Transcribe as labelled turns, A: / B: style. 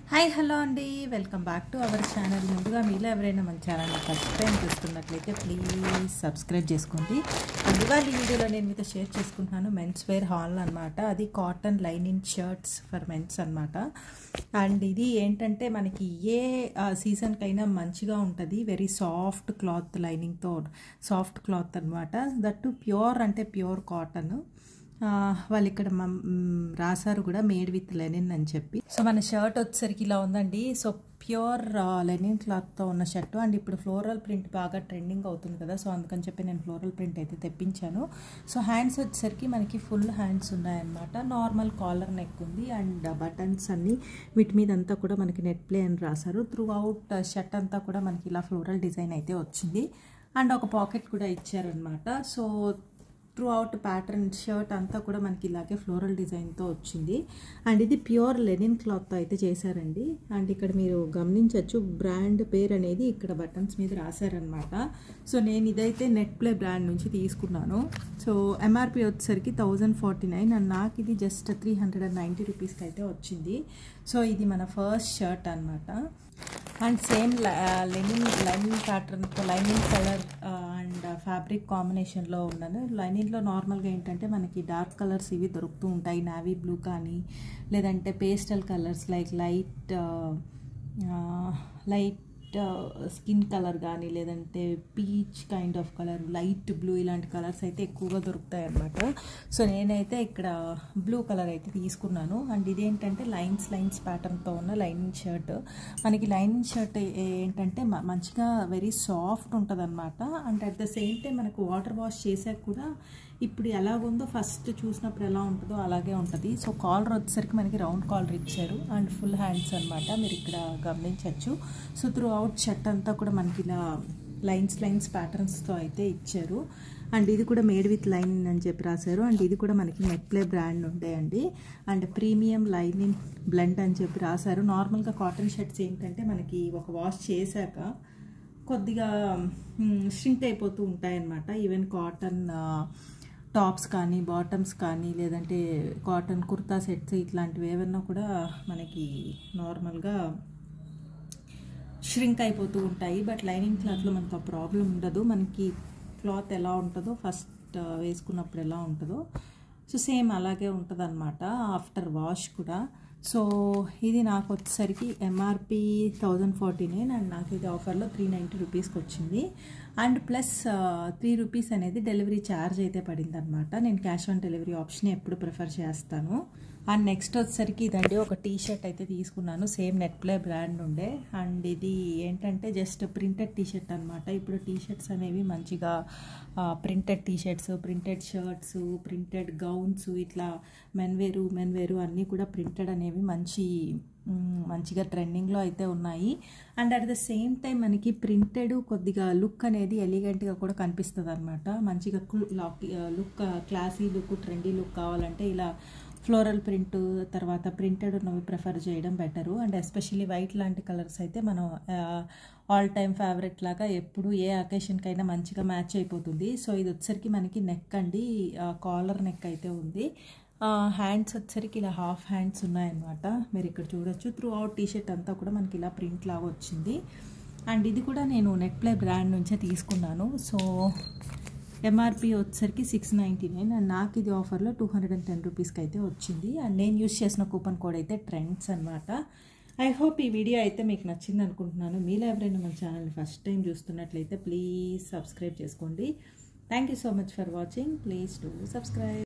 A: hi hello అండి welcome back to our channel ముందుగా మీలో ఎవరైనా మన ఛానల్ని ఫస్ట్ టైం చూస్తున్నట్లయితే ప్లీజ్ సబ్స్క్రైబ్ చేసుకోండి ముందుగా ఈ వీడియోలో నేను మీతో షేర్ చేసుకుంటున్నాను మెన్స్ వేర్ హాల్ అనమాట అది cotton lining shirts for mens అనమాట అండ్ ఇది ఏంటంటే మనకి ఏ సీజన్కైనా మంచిగా ఉంటుంది వెరీ సాఫ్ట్ క్లాత్ లైనింగ్తో సాఫ్ట్ క్లాత్ అనమాట దట్టు ప్యూర్ అంటే ప్యూర్ కాటన్ ఆ, వాళ్ళు ఇక్కడ మమ్- మ్, రాశారు కూడా మేడ్ విత్ లెనిన్ అని చెప్పి సో మన షర్ట్ వచ్చేసరికి ఇలా ఉందండి సో ప్యూర్ లెనిన్ క్లాత్తో ఉన్న షర్ట్ అండ్ ఇప్పుడు ఫ్లోరల్ ప్రింట్ బాగా ట్రెండింగ్ అవుతుంది కదా సో అందుకని చెప్పి నేను ఫ్లోరల్ ప్రింట్ అయితే తెప్పించాను సో హ్యాండ్స్ వచ్చేసరికి మనకి ఫుల్ హ్యాండ్స్ ఉన్నాయన్నమాట నార్మల్ కాలర్ నెక్ ఉంది అండ్ బటన్స్ అన్ని వీటి మీద అంతా కూడా మనకి నెట్ ప్లే అని రాశారు త్రూ అవుట్ షర్ట్ అంతా కూడా మనకి ఇలా ఫ్లోరల్ డిజైన్ అయితే వచ్చింది అండ్ ఒక పాకెట్ కూడా ఇచ్చారనమాట so throughout pattern shirt అంతా కూడా మనకి ఇలాగే ఫ్లోరల్ డిజైన్తో వచ్చింది అండ్ ఇది ప్యూర్ లెనిన్ క్లాత్తో అయితే చేశారండి అండ్ ఇక్కడ మీరు గమనించవచ్చు బ్రాండ్ పేరు అనేది ఇక్కడ బటన్స్ మీద రాశారనమాట సో నేను ఇదైతే నెట్ ప్లే బ్రాండ్ నుంచి తీసుకున్నాను సో ఎంఆర్పి వచ్చేసరికి థౌజండ్ ఫార్టీ నైన్ అండ్ నాకు ఇది just three hundred and ninety రూపీస్కి అయితే వచ్చింది సో ఇది మన ఫస్ట్ షర్ట్ అనమాట అండ్ సేమ్ లెనిన్ లైనింగ్ ప్యాటర్న్తో లైనింగ్ కలర్ అండ్ ఫ్యాబ్రిక్ కాంబినేషన్లో ఉన్నాను లైనింగ్లో నార్మల్గా ఏంటంటే మనకి డార్క్ కలర్స్ ఇవి దొరుకుతూ ఉంటాయి నావీ బ్లూ కానీ లేదంటే pastel colours like light light skin colour కానీ లేదంటే peach kind of colour light blue ఇలాంటి కలర్స్ అయితే ఎక్కువగా దొరుకుతాయి అన్నమాట సో నేనైతే ఇక్కడ బ్లూ కలర్ అయితే తీసుకున్నాను అండ్ ఇదేంటంటే లైన్స్ లైన్స్ ప్యాటర్న్తో ఉన్న లైనింగ్ షర్ట్ మనకి లైనింగ్ షర్ట్ ఏంటంటే మ- మంచిగా వెరీ సాఫ్ట్ ఉంటుంది అనమాట and at the same time మనకు వాటర్ వాష్ చేసాక కూడా ఇప్పుడు ఎలాగుందో ఫస్ట్ చూసినప్పుడు ఎలా ఉంటుందో అలాగే ఉంటుంది సో కాలర్ వచ్చేసరికి మనకి రౌండ్ కాలర్ ఇచ్చారు అండ్ ఫుల్ హ్యాండ్స్ అనమాట మీరు ఇక్కడ గమనించవచ్చు సో త్రూ అవుట్ షర్ట్ అంతా కూడా మనకి ఇలా లైన్స్ లైన్స్ ప్యాటర్న్స్తో అయితే ఇచ్చారు అండ్ ఇది కూడా మేడ్ విత్ లైన్ అని చెప్పి రాశారు అండ్ ఇది కూడా మనకి నెట్ ప్లే బ్రాండ్ ఉంటాయండి అండ్ ప్రీమియం లైనింగ్ బ్లెండ్ అని చెప్పి రాశారు నార్మల్గా కాటన్ షర్ట్స్ ఏంటంటే మనకి ఒక వాష్ చేశాక కొద్దిగా షింక్ అయిపోతూ ఉంటాయన్నమాట ఈవెన్ కాటన్ టాప్స్ కానీ బాటమ్స్ కానీ లేదంటే కాటన్ కుర్తా సెట్స్ ఇట్లాంటివి ఏమన్నా కూడా మనకి నార్మల్గా ష్రింక్ అయిపోతూ ఉంటాయి బట్ లైనింగ్ క్లాత్లో మనకు ఆ ప్రాబ్లం ఉండదు మనకి క్లాత్ ఎలా ఉంటుందో ఫస్ట్ వేసుకున్నప్పుడు ఎలా ఉంటుందో సో సేమ్ అలాగే ఉంటుంది అనమాట ఆఫ్టర్ వాష్ కూడా సో ఇది నాకు వచ్చేసరికి MRP thousand forty nine and నాకు ఇది ఆఫర్లో త్రీ నైంటీ రూపీస్కి వచ్చింది అండ్ ప్లస్ త్రీ రూపీస్ అనేది డెలివరీ ఛార్జ్ అయితే పడింది అనమాట నేను క్యాష్ ఆన్ డెలివరీ ఆప్షన్ ఎప్పుడు ప్రిఫర్ చేస్తాను అండ్ నెక్స్ట్ వచ్చేసరికి ఇదండి ఒక టీ షర్ట్ అయితే తీసుకున్నాను సేమ్ నెట్ ప్లే బ్రాండ్ ఉండే అండ్ ఇది ఏంటంటే జస్ట్ ప్రింటెడ్ టీ షర్ట్ అనమాట ఇప్పుడు టీ షర్ట్స్ అనేవి మంచిగా printed T shirts printed shirts printed gowns ఇట్లా మెన్ వేరు మెన్ వేరు అన్నీ కూడా ప్రింటెడ్ అనేవి మంచి మ్, మంచిగా ట్రెండింగ్లో అయితే ఉన్నాయి and at the same time మనకి ప్రింటెడ్ కొద్దిగా లుక్ అనేది ఎలిగెంట్గా కూడా కనిపిస్తుంది అనమాట మంచిగా look classy look trendy look కావాలంటే ఇలా ఫ్లోరల్ ప్రింట్ తర్వాత ప్రింటెడ్ ఉన్నవి ప్రిఫర్ చేయడం బెటరు అండ్ ఎస్పెషల్లీ వైట్ లాంటి కలర్స్ అయితే మనం ఆల్ టైమ్ ఫేవరెట్ లాగా ఎప్పుడు ఏ అకేషన్కైనా మంచిగా మ్యాచ్ అయిపోతుంది సో ఇది వచ్చరికి మనకి నెక్ అండి కాలర్ నెక్ అయితే ఉంది హ్యాండ్స్ వచ్చరికి ఇలా హాఫ్ హ్యాండ్స్ ఉన్నాయన్నమాట మీరు ఇక్కడ చూడొచ్చు త్రూ అవుట్ టీషర్ట్ అంతా కూడా మనకి ఇలా ప్రింట్ లాగా వచ్చింది అండ్ ఇది కూడా నేను నెట్ ప్లే బ్రాండ్ నుంచే తీసుకున్నాను సో ఎంఆర్పి వచ్చేసరికి సిక్స్ నైంటీ నైన్ అండ్ నాకు ఇది ఆఫర్లో టూ హండ్రెడ్ అండ్ టెన్ రూపీస్కి అయితే వచ్చింది అండ్ నేను యూస్ చేసిన కూపన్ కోడ్ అయితే ట్రెండ్స్ అనమాట ఐ హోప్ ఈ వీడియో అయితే మీకు నచ్చింది అనుకుంటున్నాను మీలో ఎవరైనా మన ఛానల్ని ఫస్ట్ టైం చూస్తున్నట్లయితే ప్లీజ్ సబ్స్క్రైబ్ చేసుకోండి thank you so much for watching please to subscribe